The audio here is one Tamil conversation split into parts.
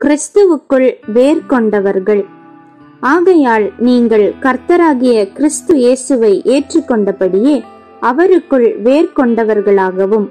கிறிஸ்துவுக்குள் வேர் கொண்டவர்கள் ஆகையால் நீங்கள் கர்த்தராகிய கிறிஸ்து இயேசுவை ஏற்றுக்கொண்டபடியே அவருக்குள் வேர் கொண்டவர்களாகவும்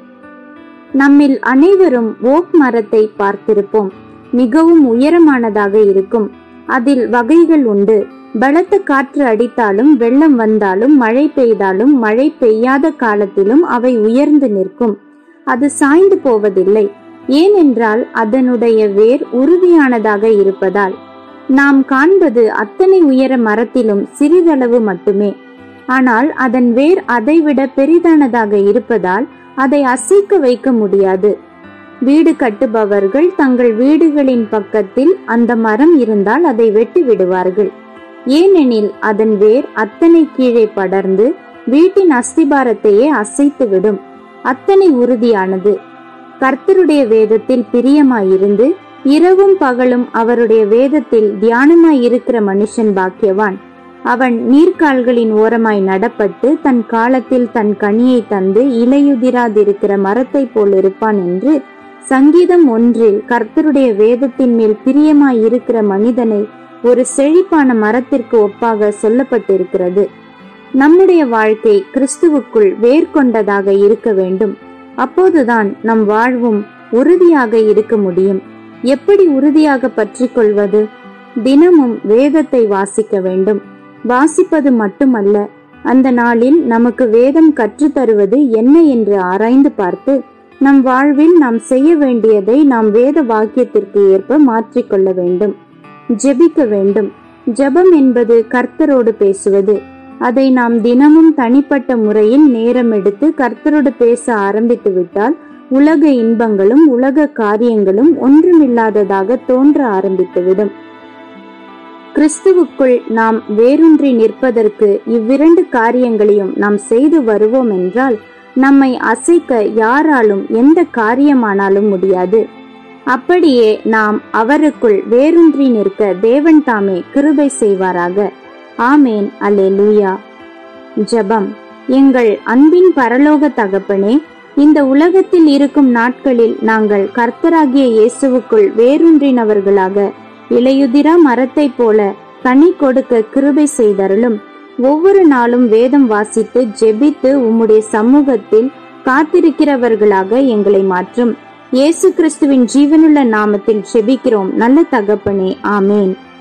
நம்மில் அனைவரும் ஓக் மரத்தை பார்த்திருப்போம் மிகவும் உயரமானதாக இருக்கும் அதில் வகைகள் உண்டு பலத்த காற்று அடித்தாலும் வெள்ளம் வந்தாலும் மழை பெய்தாலும் மழை பெய்யாத காலத்திலும் அவை உயர்ந்து நிற்கும் அது சாய்ந்து போவதில்லை ஏனென்றால் அதனுடைய வேர் உறுதியானதாக இருப்பதால் நாம் காண்பது அத்தனை உயர மரத்திலும் சிறிதளவு மட்டுமே ஆனால் அதன் வேர் அதைவிட பெரிதானதாக இருப்பதால் அதை அசைக்க வைக்க முடியாது வீடு கட்டுபவர்கள் தங்கள் வீடுகளின் பக்கத்தில் அந்த மரம் இருந்தால் அதை வெட்டி விடுவார்கள் ஏனெனில் அதன் வேர் அத்தனை கீழே படர்ந்து வீட்டின் அஸ்திபாரத்தையே அசைத்துவிடும் அத்தனை உறுதியானது கர்த்தருடைய வேதத்தில் பிரியமாயிருந்து இரவும் பகலும் அவருடைய வேதத்தில் தியானமாய் இருக்கிற மனுஷன் பாக்கியவான் அவன் நீர்க்கால்களின் ஓரமாய் நடப்பட்டு தன் காலத்தில் தன் கனியை தந்து இலையுதிராதிருக்கிற மரத்தை போல் இருப்பான் என்று சங்கீதம் ஒன்றில் கர்த்தருடைய வேதத்தின் மேல் பிரியமாய் இருக்கிற மனிதனை ஒரு செழிப்பான மரத்திற்கு ஒப்பாக சொல்லப்பட்டிருக்கிறது நம்முடைய வாழ்க்கை கிறிஸ்துவுக்குள் வேர் கொண்டதாக இருக்க வேண்டும் அப்போதுதான் நம் வாழ்வும் உறுதியாக இருக்க முடியும் எப்படி உறுதியாக பற்றி கொள்வது தினமும் வேதத்தை வாசிக்க வேண்டும் வாசிப்பது மட்டுமல்ல அந்த நாளில் நமக்கு வேதம் கற்றுத்தருவது என்ன என்று ஆராய்ந்து பார்த்து நம் வாழ்வில் நாம் செய்ய வேண்டியதை நாம் வேத வாக்கியத்திற்கு ஏற்ப மாற்றிக்கொள்ள வேண்டும் ஜெபிக்க வேண்டும் ஜெபம் என்பது கர்த்தரோடு பேசுவது அதை நாம் தினமும் தனிப்பட்ட முறையில் நேரம் எடுத்து கர்த்தரோடு பேச ஆரம்பித்து விட்டால் உலக இன்பங்களும் உலக காரியங்களும் ஒன்றுமில்லாததாக தோன்ற ஆரம்பித்துவிடும் கிறிஸ்துவுக்குள் நாம் வேரூன்றி நிற்பதற்கு இவ்விரண்டு காரியங்களையும் நாம் செய்து வருவோம் என்றால் நம்மை அசைக்க யாராலும் எந்த காரியமானாலும் முடியாது அப்படியே நாம் அவருக்குள் வேரூன்றி நிற்க தேவன் தாமே கிருபை செய்வாராக ஆமேன் அல்லேலூயா ஜெபம் எங்கள் அன்பின் பரலோக தகப்பனே இந்த உலகத்தில் இருக்கும் நாட்களில் நாங்கள் கர்த்தராகிய இயேசுவுக்குள் வேரூன்றினவர்களாக இலையுதிரா மரத்தைப் போல கனி கொடுக்க கிருபை செய்தருளும் ஒவ்வொரு நாளும் வேதம் வாசித்து ஜெபித்து உம்முடைய சமூகத்தில் காத்திருக்கிறவர்களாக எங்களை மாற்றும் இயேசு கிறிஸ்துவின் ஜீவனுள்ள நாமத்தில் ஜெபிக்கிறோம் நல்ல தகப்பனே ஆமேன்